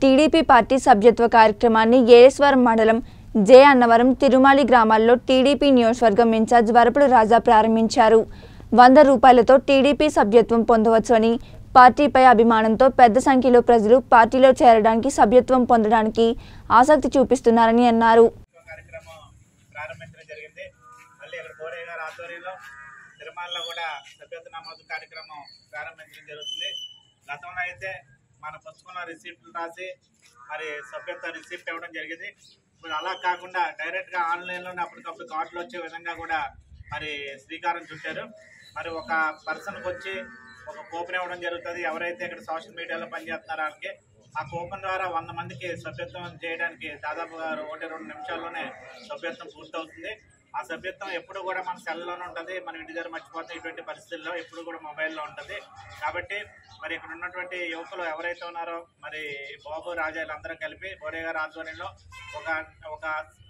TDP party సభ్యత్వ కార్యక్రమాన్ని ఏఎస్వరం మండలం జే అన్నవరం తిరుమాలి గ్రామాల్లో టీడీపీ నియోజకవర్గం ఇన్ఛార్జ్ వరపుడు రాజా ప్రారంభించారు వంద రూపాయలతో టీడీపీ సభ్యత్వం పొందవచ్చని పార్టీపై అభిమానంతో పెద్ద సంఖ్యలో ప్రజలు పార్టీలో చేరడానికి సభ్యత్వం పొందడానికి ఆసక్తి చూపిస్తున్నారని అన్నారు కార్యక్రమం ప్రారంభించడం జరిగింది మళ్ళీ ఇక్కడ కోరయ్య గారి ఆధ్వర్యంలో తిరుమలలో కూడా సభ్యత్వ నమోదు కార్యక్రమం ప్రారంభించడం జరుగుతుంది గతంలో అయితే మన పుస్తకంలో రిసిప్ట్లు రాసి మరి సభ్యత్వ రిసిప్ట్ ఇవ్వడం జరిగింది ఇప్పుడు అలా కాకుండా డైరెక్ట్గా ఆన్లైన్లోనే అప్పటికప్పుడు కార్డులు వచ్చే విధంగా కూడా మరి శ్రీకారం చుట్టారు మరి ఒక పర్సన్కి వచ్చి ఒక కూపన్ ఇవ్వడం జరుగుతుంది ఎవరైతే ఇక్కడ సోషల్ మీడియాలో పనిచేస్తున్నారో వాళ్ళకి ఆ కూపన్ ద్వారా వంద మందికి సభ్యత్వం చేయడానికి దాదాపుగా ఒకటి రెండు నిమిషాల్లోనే సభ్యత్వం పూర్తవుతుంది ఆ సభ్యత్వం ఎప్పుడు కూడా మన సెల్లోనే ఉంటుంది మనం ఇంటి దగ్గర మర్చిపోతే ఇటువంటి పరిస్థితుల్లో ఎప్పుడు కూడా మొబైల్లో ఉంటుంది కాబట్టి మరి ఇక్కడ ఉన్నటువంటి యువకులు ఎవరైతే ఉన్నారో మరి బాబు రాజా అందరూ కలిపి బోరే గారి ఆధ్వర్యంలో ఒక ఒక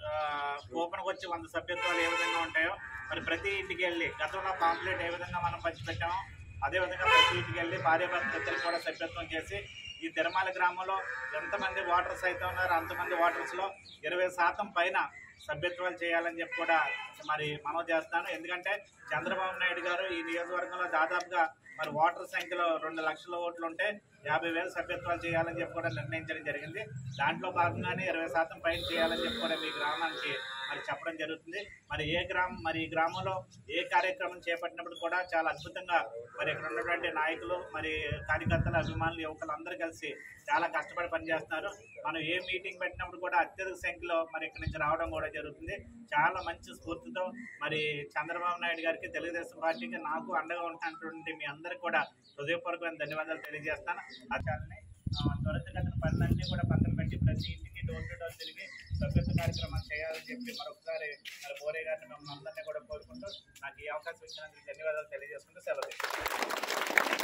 కూపన్కి వచ్చి వంద సభ్యత్వాలు ఏ విధంగా ఉంటాయో మరి ప్రతి ఇంటికి వెళ్ళి గతంలో పాంప్లెట్ ఏ విధంగా మనం పంచిపెట్టామో అదేవిధంగా ప్రతి ఇంటికి వెళ్ళి భార్య భర్తలు కూడా సభ్యత్వం చేసి ఈ తిరుమల గ్రామంలో ఎంతమంది ఓటర్స్ అయితే ఉన్నారో అంతమంది ఓటర్స్లో ఇరవై శాతం పైన సభ్యత్వాలు చేయాలని చెప్పి కూడా మరి మనవి చేస్తాను ఎందుకంటే చంద్రబాబు నాయుడు గారు ఈ నియోజకవర్గంలో దాదాపుగా మరి ఓటర్ సంఖ్యలో రెండు లక్షల ఓట్లు ఉంటే యాభై వేల సభ్యత్వాలు చేయాలని చెప్పి కూడా నిర్ణయించడం జరిగింది దాంట్లో భాగంగానే ఇరవై శాతం పైన చేయాలని చెప్పి కూడా మీ గ్రామానికి మరి చెప్పడం జరుగుతుంది మరి ఏ గ్రామం మరి ఈ గ్రామంలో ఏ కార్యక్రమం చేపట్టినప్పుడు కూడా చాలా అద్భుతంగా మరి ఇక్కడ ఉన్నటువంటి నాయకులు మరి కార్యకర్తలు అభిమానులు యువకులు అందరూ కలిసి చాలా కష్టపడి పనిచేస్తున్నారు మనం ఏ మీటింగ్ పెట్టినప్పుడు కూడా అత్యధిక సంఖ్యలో మరి ఇక్కడి నుంచి రావడం కూడా జరుగుతుంది చాలా మంచి స్ఫూర్తితో మరి చంద్రబాబు నాయుడు గారికి తెలుగుదేశం పార్టీకి నాకు అండగా ఉంటున్నటువంటి మీ అందరికి కూడా హృదయపూర్వకమైన ధన్యవాదాలు తెలియజేస్తాను అతన్ని త్వరితగతిన పనులన్నీ కూడా పక్కన పెట్టి ప్రతి ఇంటికి డోర్ టు డోర్ తిరిగి సభ్యత్వ కార్యక్రమాలు చేయాలని చెప్పి మరొకసారి మరి బోరే గారిని మమ్మల్ని అందరినీ కూడా కోరుకుంటూ నాకు ఈ అవకాశం ఇచ్చినందుకు ధన్యవాదాలు తెలియజేసుకుంటూ సెలవు తీసుకుంటాను.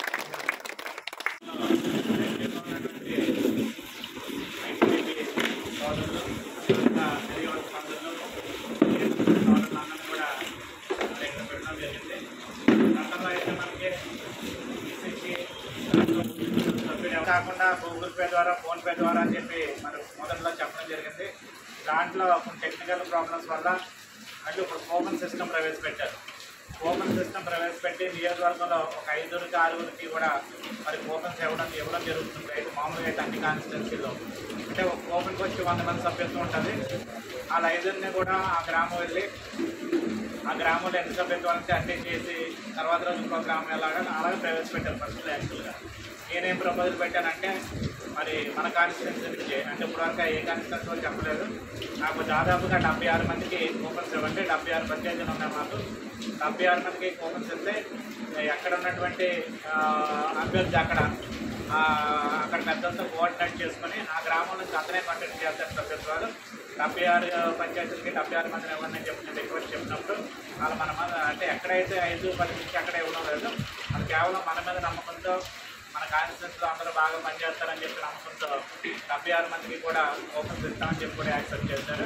సోదరులు, ఇంకా తెలియవలసిన సోదరులు, సోదరులందరూ కూడా మరి ఇక్కడ పెట్టడం జరిగింది. గతంలో అయితే మనకి ఈసీసీ సభ్యుడు ఎవరు కాకుండా గూగుల్ పే ద్వారా ఫోన్ పే ద్వారా అని చెప్పి మరి మొదట్లో చెప్పడం జరిగింది దాంట్లో కొన్ని టెక్నికల్ ప్రాబ్లమ్స్ వల్ల మళ్ళీ ఇప్పుడు కూపన్ సిస్టమ్ ప్రవేశపెట్టారు కూపన్ సిస్టమ్ ప్రవేశపెట్టి నియోజకవర్గంలో ఒక ఐదుగురికి ఆరుగురికి కూడా మరి కూపన్స్ ఇవ్వడం ఇవ్వడం జరుగుతుంది అయితే మామూలుగా అయితే అన్ని కాన్స్టిట్యున్సీలో అంటే ఒక కూపన్కి వచ్చి వంద మంది సభ్యత్వం ఉంటుంది వాళ్ళ ఐదుగురిని కూడా ఆ గ్రామం వెళ్ళి ఆ గ్రామంలో ఎన్ని సభ్యత్వాలు ఉంటే అన్నీ చేసి తర్వాత రోజు ఇంకో గ్రామం ఎలాగా అలాగే ప్రవేశపెట్టారు ఫస్ట్ యాక్చువల్గా నేనేం ప్రపోజల్ పెట్టానంటే మరి మన కాన్స్టిట్యున్సీ నుంచి అంటే ఇప్పటివరకు ఏ కాన్స్టిట్యున్సీ వాళ్ళు చెప్పలేదు నాకు దాదాపుగా డెబ్బై ఆరు మందికి కూపన్స్ ఇవ్వండి డెబ్బై ఆరు పంచాయతీలు ఉన్నాయి మాకు డెబ్బై ఆరు మందికి కూపన్స్ ఇస్తే ఎక్కడ ఉన్నటువంటి ఆ, అభ్యర్థి అక్కడ ఆ, అక్కడ పెద్దలతో కోఆర్డినేట్ చేసుకొని ఆ గ్రామం నుంచి అతనే కండక్ట్ చేస్తారు సభ్యత్వాలు డెబ్బై ఆరు పంచాయతీలకి డెబ్బై ఆరు మందిని ఇవ్వండి చెప్పిన రిక్వెస్ట్ చెప్పినప్పుడు వాళ్ళు మన మీద అంటే ఎక్కడైతే ఐదు పది నుంచి అక్కడ ఇవ్వడం లేదు అది కేవలం మన మీద నమ్మకంతో మన కాన్స్టిట్యూన్స్లో అందరూ బాగా పనిచేస్తారని చెప్పి నమ్మకంతో డెబ్బై ఆరు మందికి కూడా ఓపెన్స్ ఇస్తామని చెప్పి కూడా యాక్సెప్ట్ చేశారు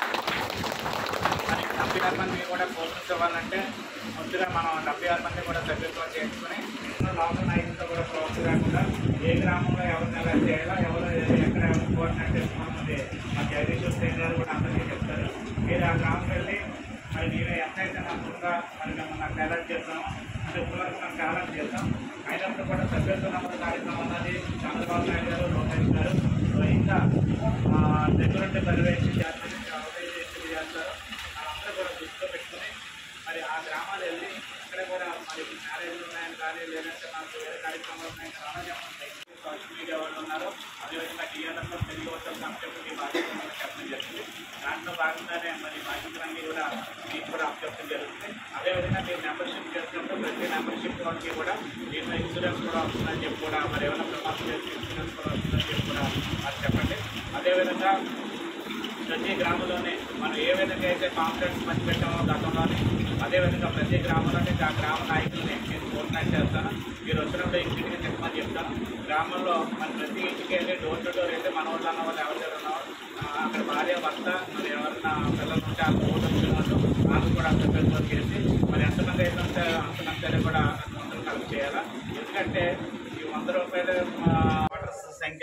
మరి డెబ్బై ఆరు మందికి కూడా కోర్సెస్ ఇవ్వాలంటే ముందుగా మనం డెబ్బై ఆరు మంది కూడా సభ్యత్వం చేసుకుని లోకల్ నాయకులతో కూడా క్లోజ్ కాకుండా ఏ గ్రామంలో ఎవరిని ఎలా చేయాలో ఎవరు ఎక్కడ ఎవరు కోఆర్డినేట్ చేసుకోవాలన్నది మా జగదీశ్వర్ సేన్ గారు కూడా అందరికీ చెప్తారు మీరు ఆ గ్రామం వెళ్ళి మరి నేను ఎంతైతే నమ్మకంగా మరి మేము నాకు అలర్ట్ చేస్తాము అంటే ఇప్పటివరకు మనం అలర్ట్ చేస్తాం అయినప్పుడు కూడా సభ్యత్వ నమోదు కార్యక్రమం అన్నది చంద్రబాబు నాయుడు గారు లోకేష్ గారు సో ఇంకా ఆ, దగ్గరుండి పర్యవేక్షణ చేస్తారు ఆర్గనైజేషన్ చేస్తారు వాళ్ళందరూ కూడా దృష్టిలో పెట్టుకుని మరి ఆ గ్రామాలు వెళ్ళి ఇక్కడ కూడా మరి మ్యారేజ్లు ఉన్నాయని కానీ లేదంటే నాకు వేరే కార్యక్రమాలు ఉన్నాయని చాలా చెప్పండి సోషల్ మీడియా వాళ్ళు ఉన్నారు అదేవిధంగా టీఆర్ఎస్లో తెలుగు వచ్చే సంక్షేమ బాధ్యత మనకు చెప్పడం జరిగింది దాంట్లో భాగంగానే మరి బాధ్యతలన్నీ కూడా మీకు కూడా అప్పచెప్పడం జరుగుతుంది అదేవిధంగా మీరు మెంబర్షిప్ చేసినప్పుడు ప్రతి మెంబర్షిప్ వాళ్ళకి కూడా దీంట్లో ఇన్సూరెన్స్ కూడా వస్తుందని చెప్పి కూడా మరి ఏమైనా ప్రమాదం చేసి ఇన్సూరెన్స్ కూడా వస్తుందని చెప్పి కూడా మరి చెప్పండి అదేవిధంగా ప్రతి గ్రామంలోనే మనం ఏ విధంగా అయితే కాన్ఫరెన్స్ మంచి పెట్టామో గతంలోనే అదేవిధంగా ప్రతి గ్రామంలోనే ఆ గ్రామ నాయకుల్ని నేను కోఆర్డినేట్ చేస్తాను మీరు వచ్చినప్పుడు ఇంటికి చెప్పమని చెప్తాను గ్రామంలో మన ప్రతి ఇంటికి వెళ్ళి డోర్ టు డోర్ అయితే మన వాళ్ళు అన్న వాళ్ళు ఎవరు ఉన్నారో ఆ, అక్కడ భార్య భర్త మరి ఎవరన్నా పిల్లలు ఉంటే ఆ ఓటు వచ్చిన వాళ్ళు వాళ్ళు కూడా సభ్యత్వం చేసి మరి ఎంతమంది అయితే ఉంటే అంతమంది కూడా అందరూ కలిసి చేయాలా ఎందుకంటే ఈ వంద రూపాయలు ఆ, ఓటర్స్ సంఖ్య ఉందో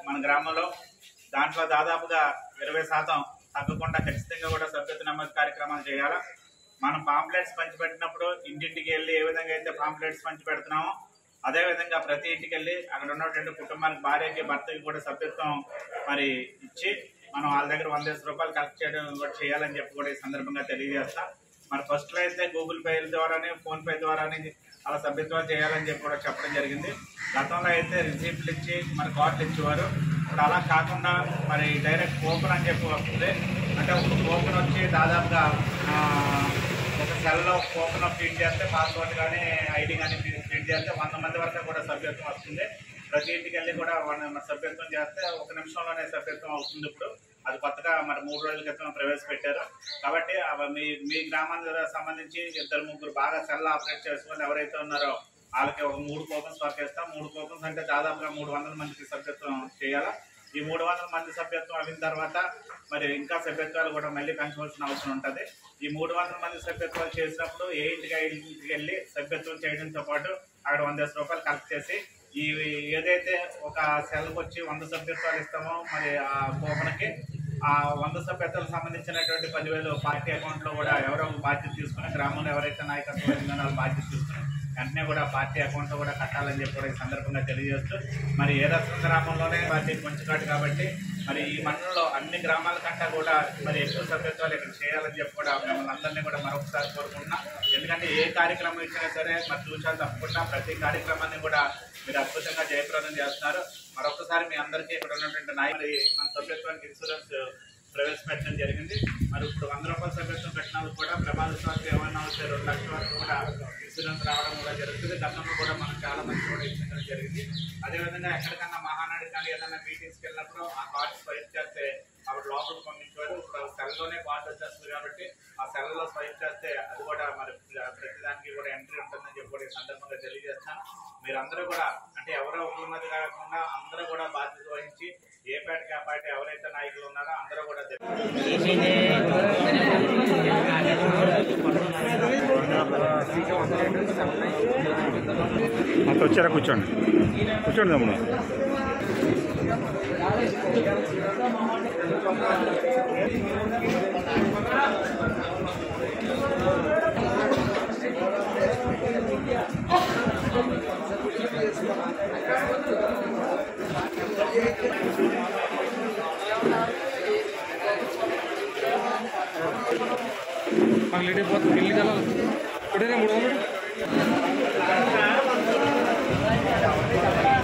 మన గ్రామంలో దాంట్లో దాదాపుగా ఇరవై శాతం తగ్గకుండా ఖచ్చితంగా కూడా సభ్యత్వ నమోదు కార్యక్రమాలు చేయాలా మనం పాంప్లెట్స్ పంచిపెట్టినప్పుడు ఇంటింటికి వెళ్ళి ఏ విధంగా అయితే పాంప్లెట్స్ పంచి పెడుతున్నామో అదే విధంగా ప్రతి ఇంటికి వెళ్ళి అక్కడ ఉన్నటువంటి కుటుంబానికి భార్యకి భర్తకి కూడా సభ్యత్వం మరి ఇచ్చి మనం వాళ్ళ దగ్గర వంద రూపాయలు కలెక్ట్ చేయడం కూడా చేయాలని చెప్పి కూడా ఈ సందర్భంగా తెలియజేస్తా మరి ఫస్ట్ లో అయితే గూగుల్ పే ద్వారానే ఫోన్ పే ద్వారానే అలా సభ్యత్వాలు చేయాలని చెప్పి కూడా చెప్పడం జరిగింది గతంలో అయితే రిసీప్ట్లు ఇచ్చి మరి కార్డులు ఇచ్చేవారు ఇప్పుడు అలా కాకుండా మరి డైరెక్ట్ కూపన్ అని చెప్పి వస్తుంది అంటే ఒక కూపన్ వచ్చి దాదాపుగా ఆ, ఒక సెల్లో కూపన్ ఫీడ్ చేస్తే పాస్వర్డ్ కానీ ఐడి కానీ ఫీడ్ చేస్తే వంద మంది వరకు కూడా సభ్యత్వం వస్తుంది ప్రతి ఇంటికి వెళ్ళి కూడా మన సభ్యత్వం చేస్తే ఒక నిమిషంలోనే సభ్యత్వం అవుతుంది ఇప్పుడు అది కొత్తగా మరి మూడు రోజుల క్రితం ప్రవేశపెట్టారు కాబట్టి అవ మీ మీ గ్రామానికి సంబంధించి ఇద్దరు ముగ్గురు బాగా సెల్ ఆపరేట్ చేసుకొని ఎవరైతే ఉన్నారో వాళ్ళకి ఒక మూడు కూపన్స్ వర్క్ చేస్తాం మూడు కూపన్స్ అంటే దాదాపుగా మూడు వందల మందికి సభ్యత్వం చేయాలా ఈ మూడు వందల మంది సభ్యత్వం అయిన తర్వాత మరి ఇంకా సభ్యత్వాలు కూడా మళ్ళీ పెంచవలసిన అవసరం ఉంటుంది ఈ మూడు వందల మంది సభ్యత్వాలు చేసినప్పుడు ఏ ఇంటికి ఆ ఇంటికి వెళ్ళి సభ్యత్వం చేయడంతో పాటు అక్కడ వంద రూపాయలు కలెక్ట్ చేసి ఈ ఏదైతే ఒక సెల్కి వచ్చి వంద సభ్యత్వాలు ఇస్తామో మరి ఆ కూపన్కి ఆ వంద సభ్యత్వాలకు సంబంధించినటువంటి పదివేలు పార్టీ అకౌంట్లో కూడా ఎవరో ఒక బాధ్యత తీసుకుని గ్రామంలో ఎవరైతే నాయకత్వం ఉందో వాళ్ళు బాధ్యత తీసుకుని వెంటనే కూడా పార్టీ అకౌంట్లో కూడా కట్టాలని చెప్పి కూడా ఈ సందర్భంగా తెలియజేస్తూ మరి ఏ రసం గ్రామంలోనే పార్టీ కొంచెకాటు కాబట్టి మరి ఈ మండలంలో అన్ని గ్రామాల కంటే కూడా మరి ఎక్కువ సభ్యత్వాలు ఇక్కడ చేయాలని చెప్పి కూడా మిమ్మల్ని అందరినీ కూడా మరొకసారి కోరుకుంటున్నాం ఎందుకంటే ఏ కార్యక్రమం ఇచ్చినా సరే మరి చూసాలు తప్పకుండా ప్రతి కార్యక్రమాన్ని కూడా మీరు అద్భుతంగా జయప్రదం చేస్తున్నారు మరొకసారి మీ అందరికీ ఇక్కడ ఉన్నటువంటి నాయకులు మన సభ్యత్వానికి ఇన్సూరెన్స్ ప్రవేశపెట్టడం జరిగింది మరి ఇప్పుడు వంద రూపాయల సభ్యత్వం పెట్టిన వాళ్ళు కూడా ప్రమాదశాత్తు ఏమైనా వస్తే రెండు లక్షల వరకు కూడా ఇన్సూరెన్స్ రావడం కూడా జరుగుతుంది గతంలో కూడా మనం చాలా మంది కూడా ఇచ్చడం జరిగింది అదేవిధంగా ఎక్కడికన్నా మహానాడు కానీ ఏదైనా మీటింగ్స్కి వెళ్ళినప్పుడు ఆ కార్డు స్వైప్ చేస్తే అప్పుడు లోపలికి పంపించారు ఇప్పుడు సెల్లోనే కార్డు వచ్చేస్తుంది కాబట్టి ఆ సెల్లో స్వైప్ చేస్తే అది కూడా మరి ప్రతిదానికి కూడా ఎంట్రీ ఉంటుందని చెప్పి కూడా ఈ సందర్భంగా తెలియజేస్తాను మీరందరూ కూడా అంటే ఎవరో ఒకరి కాకుండా అందరూ కూడా బాధ్యత వహించి ఏ పార్టీకి ఆ పార్టీ ఎవరైతే నాయకులు ఉన్నారో అందరూ కూడా అంత వచ్చారా కూర్చోండి కూర్చోండి తమ్ముడు మాకు లేట్ అయిపోతుంది వెళ్ళి వెళ్ళాలి ఇప్పుడేనే మూడు వందలు